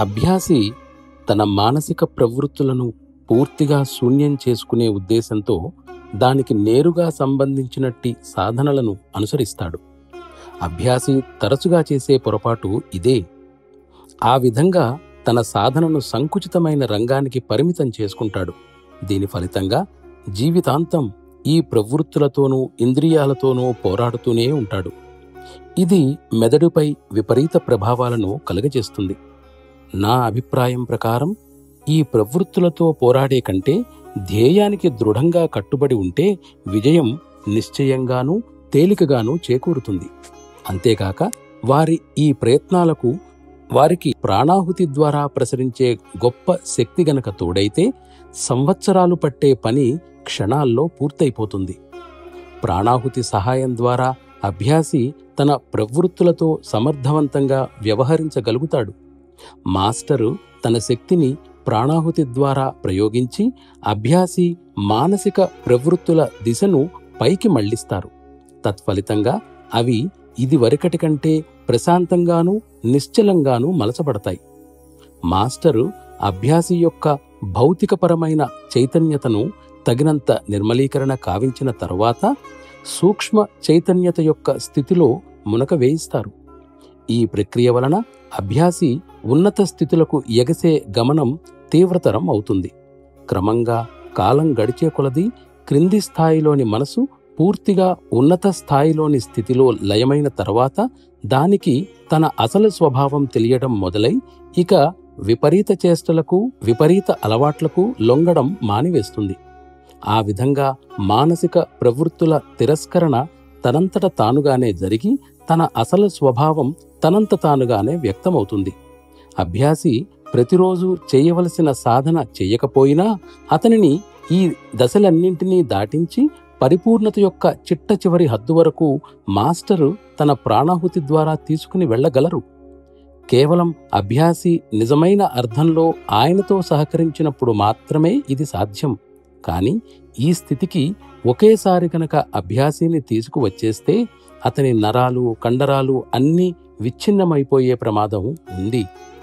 అభ్యాసి తన మానసిక ప్రవృత్తులను పూర్తిగా శూన్యం చేసుకునే ఉద్దేశంతో దానికి నేరుగా సంబంధించినట్టి సాధనలను అనుసరిస్తాడు అభ్యాసి తరచుగా చేసే పొరపాటు ఇదే ఆ విధంగా తన సాధనను సంకుచితమైన రంగానికి పరిమితం చేసుకుంటాడు దీని ఫలితంగా జీవితాంతం ఈ ప్రవృత్తులతోనూ ఇంద్రియాలతోనూ పోరాడుతూనే ఉంటాడు ఇది మెదడుపై విపరీత ప్రభావాలను కలుగజేస్తుంది నా అభిప్రాయం ప్రకారం ఈ ప్రవృత్తులతో పోరాడే కంటే ధ్యేయానికి దృఢంగా కట్టుబడి ఉంటే విజయం నిశ్చయంగానూ తేలికగానూ చేకూరుతుంది అంతేకాక వారి ఈ ప్రయత్నాలకు వారికి ప్రాణాహుతి ద్వారా ప్రసరించే గొప్ప శక్తి గనక తోడైతే సంవత్సరాలు పట్టే పని క్షణాల్లో పూర్తయిపోతుంది ప్రాణాహుతి సహాయం ద్వారా అభ్యాసి తన ప్రవృత్తులతో సమర్థవంతంగా వ్యవహరించగలుగుతాడు మాస్టరు తన శక్తిని ప్రాణాహుతి ద్వారా ప్రయోగించి అభ్యాసి మానసిక ప్రవృత్తుల దిశను పైకి మళ్లిస్తారు తత్ఫలితంగా అవి ఇదివరకటి కంటే ప్రశాంతంగానూ నిశ్చలంగానూ మలచబడతాయి మాస్టరు అభ్యాసి యొక్క భౌతికపరమైన చైతన్యతను తగినంత నిర్మలీకరణ కావించిన తరువాత సూక్ష్మ చైతన్యత యొక్క స్థితిలో మునక వేయిస్తారు ఈ ప్రక్రియ వలన అభ్యాసి ఉన్నత స్థితులకు ఎగసే గమనం తీవ్రతరం అవుతుంది క్రమంగా కాలం గడిచే కొలది క్రింది స్థాయిలోని మనసు పూర్తిగా ఉన్నత స్థాయిలోని స్థితిలో లయమైన తర్వాత దానికి తన అసలు స్వభావం తెలియడం మొదలై ఇక విపరీత చేష్టలకు విపరీత అలవాట్లకు లొంగడం మానివేస్తుంది ఆ విధంగా మానసిక ప్రవృత్తుల తిరస్కరణ తనంతట తానుగానే జరిగి తన అసలు స్వభావం తనంత తానుగానే వ్యక్తమవుతుంది అభ్యాసి ప్రతిరోజు చేయవలసిన సాధన చెయ్యకపోయినా అతనిని ఈ దశలన్నింటినీ దాటించి పరిపూర్ణత యొక్క చిట్ట చివరి హద్దు వరకు మాస్టరు తన ప్రాణాహుతి ద్వారా తీసుకుని వెళ్ళగలరు కేవలం అభ్యాసి నిజమైన అర్థంలో ఆయనతో సహకరించినప్పుడు మాత్రమే ఇది సాధ్యం కాని ఈ స్థితికి ఒకేసారి కనుక అభ్యాసిని తీసుకువచ్చేస్తే అతని నరాలు కండరాలు అన్నీ విచ్ఛిన్నమైపోయే ప్రమాదం ఉంది